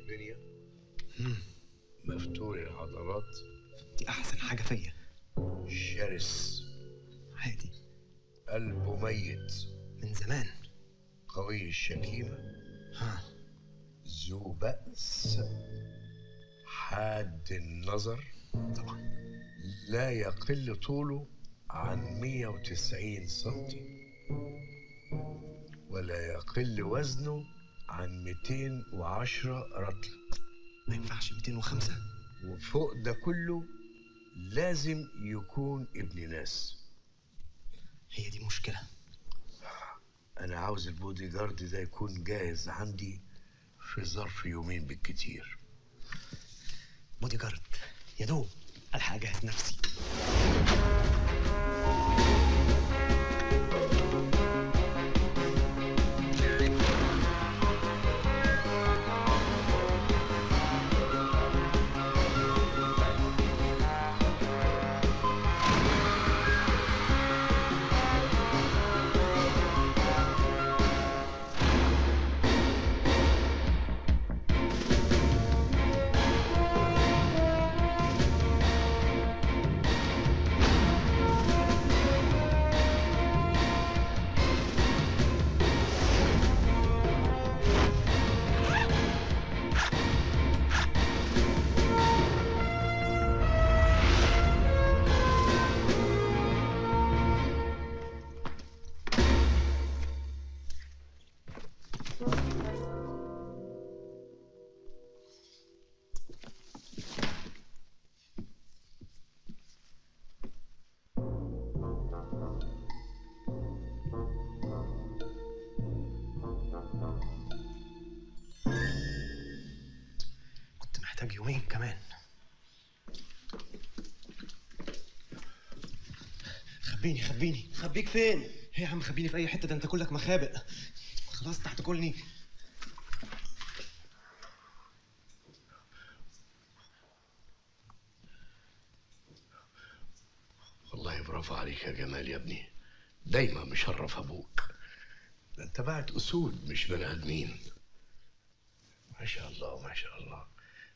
البنية مفتول العضلات دي احسن حاجه فيا شرس عادي قلبه ميت من زمان قوي الشكيمة ها ذو بأس حاد النظر طبعا لا يقل طوله عن 190 سنتي ولا يقل وزنه عن 210 رطل ما ينفعش 205 وفوق ده كله لازم يكون ابن ناس هي دي مشكله انا عاوز البودي جارد ده يكون جاهز عندي في ظرف يومين بالكتير بودي جارد يا دوب الحق اجهز نفسي كنت محتاج يومين كمان خبيني خبيني خبيك فين؟ ايه يا عم خبيني في اي حته ده انت كلك مخابئ خلاص تحت كلني والله برافو عليك يا جمال يا ابني دايما مشرف ابوك ده انت بعت اسود مش بني ادمين ما شاء الله ما شاء الله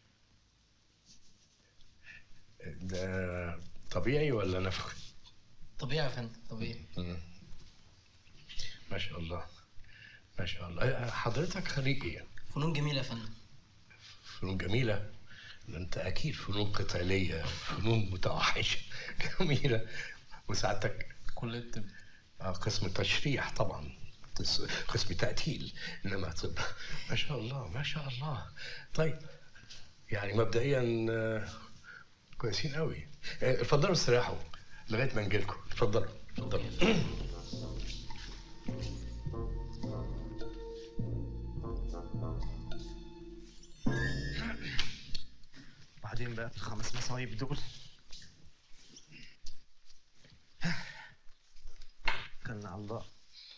ده طبيعي ولا نفخ طبيعي يا فندم طبيعي ما شاء الله ما شاء الله حضرتك خريج ايه فنون جميلة يا فندم فنون جميلة ده انت اكيد فنون قتالية فنون متوحشة جميلة وسعادتك كلية الطب آه، قسم تشريح طبعا قس- قسم تأتيل إنما طب ما شاء الله ما شاء الله طيب يعني مبدئيا آه، كويسين قوي آه، اتفضلوا استريحوا لغاية ما نجيلكم اتفضلوا اتفضلوا بعدين بقى الخمس مصايب دول كلنا على الله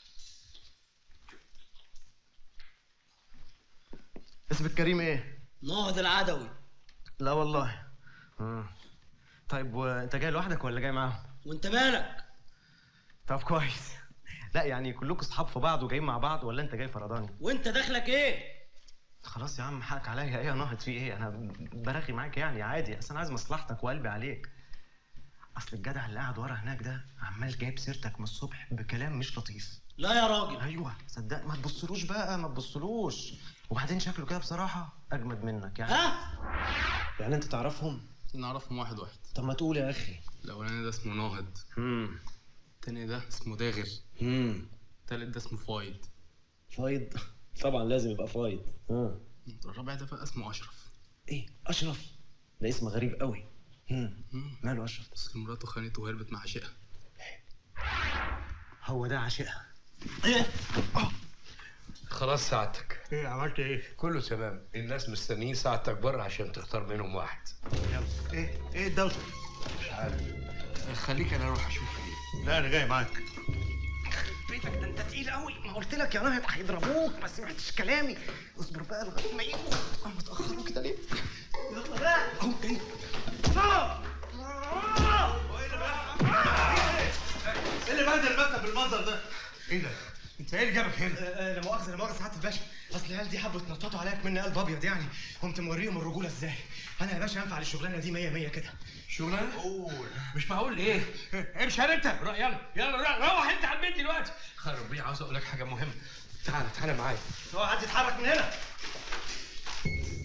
اسمك كريم ايه؟ نهض العدوي لا والله مم. طيب وانت جاي لوحدك ولا جاي معاهم؟ وانت مالك؟ طب كويس لا يعني كلكم اصحاب في بعض وجايين مع بعض ولا انت جاي فرداني؟ وانت دخلك ايه؟ خلاص يا عم حقك عليا ايه يا نهض في ايه؟ انا برغي معاك يعني عادي اصل انا عايز مصلحتك وقلبي عليك اصل الجدع اللي قاعد ورا هناك ده عمال جايب سيرتك من الصبح بكلام مش لطيف لا يا راجل ايوه صدق ما تبصلوش بقى ما تبصلوش وبعدين شكله كده بصراحه اجمد منك يعني ها؟ يعني انت تعرفهم نعرفهم واحد واحد طب ما تقول يا اخي الاولاني ده اسمه ناهض امم التاني ده اسمه داغر امم التالت ده اسمه فايد فايض طبعا لازم يبقى فايض اه الرابع ده بقى اسمه اشرف ايه اشرف ده اسم غريب قوي امم مم. ماله اشرف اصل مراته خانته وهربت مع عشقها هو ده عاشقها خلاص ساعتك ايه عملت ايه كله تمام الناس مستنيين ساعتك بره عشان تختار منهم واحد يلا ايه ايه الدوشه مش عارف خليك انا اروح اشوف ايه لا انا جاي معاك بيتك ده انت تقيل قوي ما قلت لك يا نهض هيضربوك ما سمعتش كلامي اصبر بقى لغايه ما يجوا انا متاخروا كده ليه يلا بقى اهو جاي ايه اللي بهدل المكتب بالمنظر ده؟ ايه ده؟ انت ايه اللي جابك هنا؟ لا مؤاخذه لا مؤاخذه سعاده الباشا اصل العيال دي حبوا يتنططوا عليك مني قلب ابيض يعني قمت موريهم الرجوله ازاي انا يا باشا انفع للشغلانه دي 100 100 كده شغلانه قول مش معقول ايه امشي انت روح يلا يلا روح روح انت على البيت دلوقتي خرب بيه عاوز اقول لك حاجه مهمه تعالى تعالى معايا هو حد يتحرك من هنا